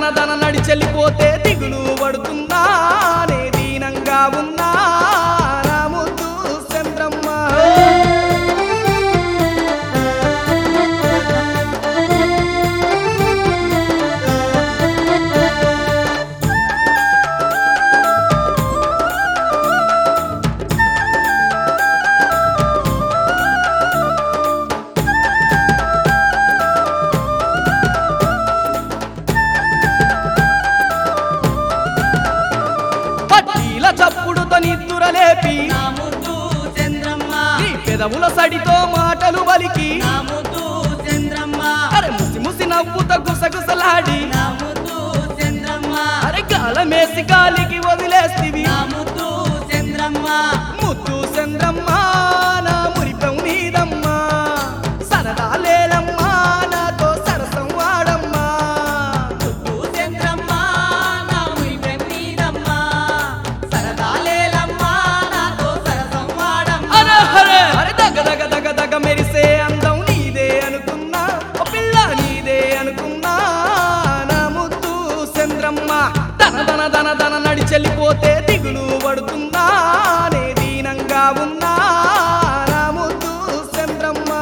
దన నడి చెల్లిపోతే దిగులు పడుతుందా నే దీనంగా ఉన్నా నా ముద్దు చంద్రమ్మ పట్టీల చప్పుడుతో నిద్దురలేపి నా ముద్దు చంద్రమ్మ నీ పెదవుల సడితో మాటలు వలికి నా ముద్దు చంద్రమ్మ అరే ముసి ముసి నవ్వుత గుసగుసలాడి నా ముద్దు చంద్రమ్మ అరే గాలమేసి గాలికి వదిలేస్తివి నా ముద్దు చంద్రమ్మ ముద్దు చంద్రమ్మ నా మురిపం నీదమ్మా సరదా లేలమ్మా నాతో సరసం వాడమ్మా ముద్దు చంద్రమ్మ నా మురిపెం నీదమ్మ సరదాలేలమ్మ నాతో సరసం వాడమ్మ అరే హరే అరే దగ దగ దగ దగ మెరిసే అందం నీదే అనుకున్నా ఓ పిల్ల నీదే అనుకున్నా నా ముద్దు చంద్రమ్మ దన దన దన దన నడి చెల్లిపోతే దిగులు పడుతుందా నే దీనంగా ఉన్నా నా ముద్దు చంద్రమ్మ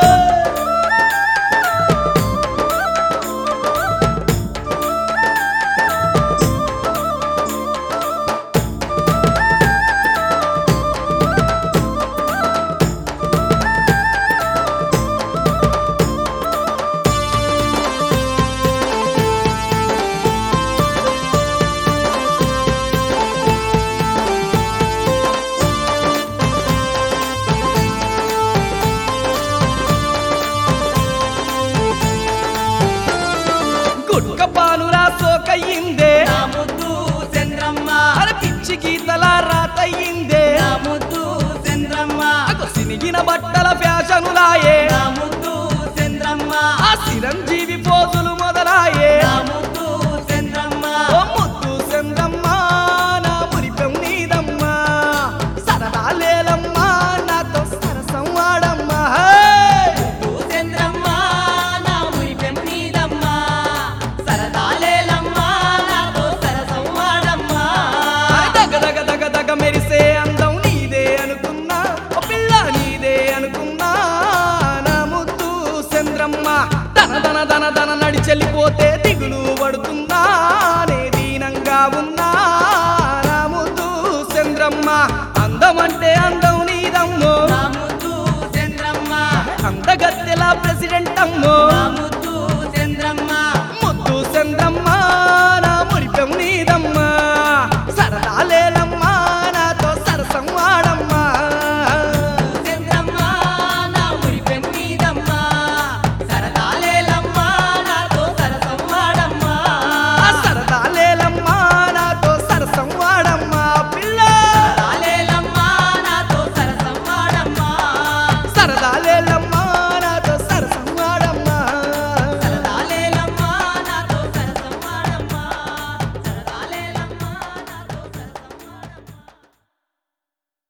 గుట్క పానురా సోకయ్యిందే నా ముద్దు చంద్రమ్మ అరే పిచ్చి గీతల రాతయ్యిందే నా ముద్దు చంద్రమ్మ అగో సినిగిన బట్టల ఫ్యాషనులాయే నా ముద్దు చంద్రమ్మ ఆ చిరంజీవి పోజులు మొదలాయే నా ముద్దు చంద్రమ్మ ఓ ముద్దు చంద్రమ్మ నా మురిపెం నీదమ్మా సరదా లేలమ్మా నాతో సరసం వాడమ్మా హే! ముద్దు చంద్రమ్మ నా మురిపెం నీదమ్మ సరదాలేలమ్మ నాతో సరసం వాడమ్మ అరే దగ దగ దగ దగ మెరిసే అందం నీదే అనుకున్నా ఓ పిల్ల నీదే అనుకున్నా నా ముద్దు చంద్రమ్మ దన దన దన దన నడి చెల్లిపోతే దిగులు పడుతుందా నే దీనంగా ఉన్నా నా ముద్దు చంద్రమ్మ అందమంటే అందం నీదమ్మో నా ముద్దు చంద్రమ్మ అందగత్తెలా ప్రెసిడెంట్ అమ్మో